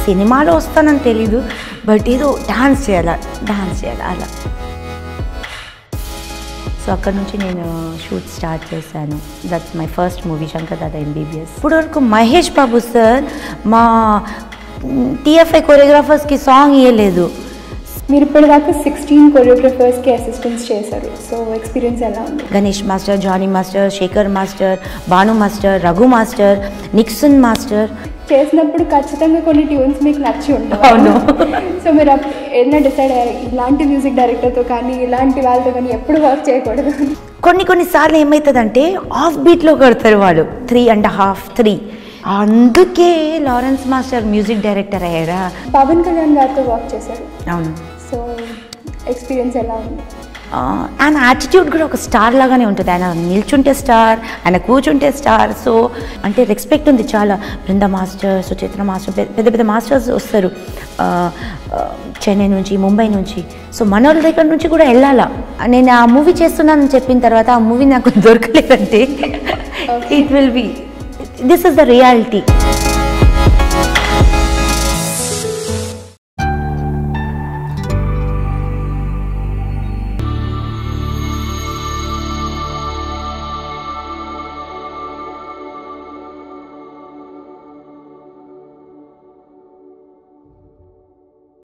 సినిమాలో వస్తానని తెలీదు బట్ ఏదో డాన్స్ చేయాలి డాన్స్ చేయాలి అలా సో అక్కడ నుంచి నేను షూట్ స్టార్ట్ చేశాను that's my first movie Shankar Dada MBBS ఇప్పటివరకు మహేష్ బాబు సార్ మా టీఎఫ్ఐ కొరియోగ్రాఫర్స్కి సాంగ్ ఇవ్వలేదు మీరు ఇప్పటిదాకా సిక్స్టీన్ కొరియోగ్రఫర్స్కి అసిస్టెన్స్ చేశారు సో ఎక్స్పీరియన్స్ ఎలా ఉంది Ganesh master Jani master Sekhar master Bhanu master Raghu master Nixon master చేసినప్పుడు ఖచ్చితంగా కొన్ని ట్యూన్స్ మీకు నచ్చి అవును. ఉంటాయి సో మీరు అప్- ఏదైనా డిసైడ్ అయ్యారు ఇలాంటి మ్యూజిక్ డైరెక్టర్తో కానీ ఇలాంటి వాళ్ళతో కానీ ఎప్పుడు వర్క్ చేయకూడదు కొన్ని కొన్నిసార్లు ఏమవుతుందంటే ఆఫ్ బీట్లో కొడతారు వాళ్ళు త్రీ అండ్ హాఫ్ త్రీ అందుకే లారెన్స్ మాస్టర్ మ్యూజిక్ డైరెక్టర్ అయ్యారా పవన్ కళ్యాణ్ గారితో వర్క్ చేశారు అవును సో ఎక్స్పీరియన్స్ ఎలా ఉంది ఆ, ఆయన యాటిట్యూడ్ కూడా ఒక స్టార్ లాగానే ఉంటుంది ఆయన నిల్చుంటే స్టార్ ఆయన కూర్చుంటే స్టార్ సో అంటే రెస్పెక్ట్ ఉంది చాలా బృంద మాస్టర్ సుచిత్ర మాస్టర్ పెద్ద పెద్ద పెద్ద మాస్టర్స్ వస్తారు ఆ, ఆ, చెన్నై నుంచి ముంబై నుంచి సో మనోళ్ళ దగ్గర నుంచి కూడా వెళ్ళాలా నేను ఆ మూవీ చేస్తున్నానని చెప్పిన తర్వాత ఆ మూవీ నాకు దొరకలేదంటే it will be this is the reality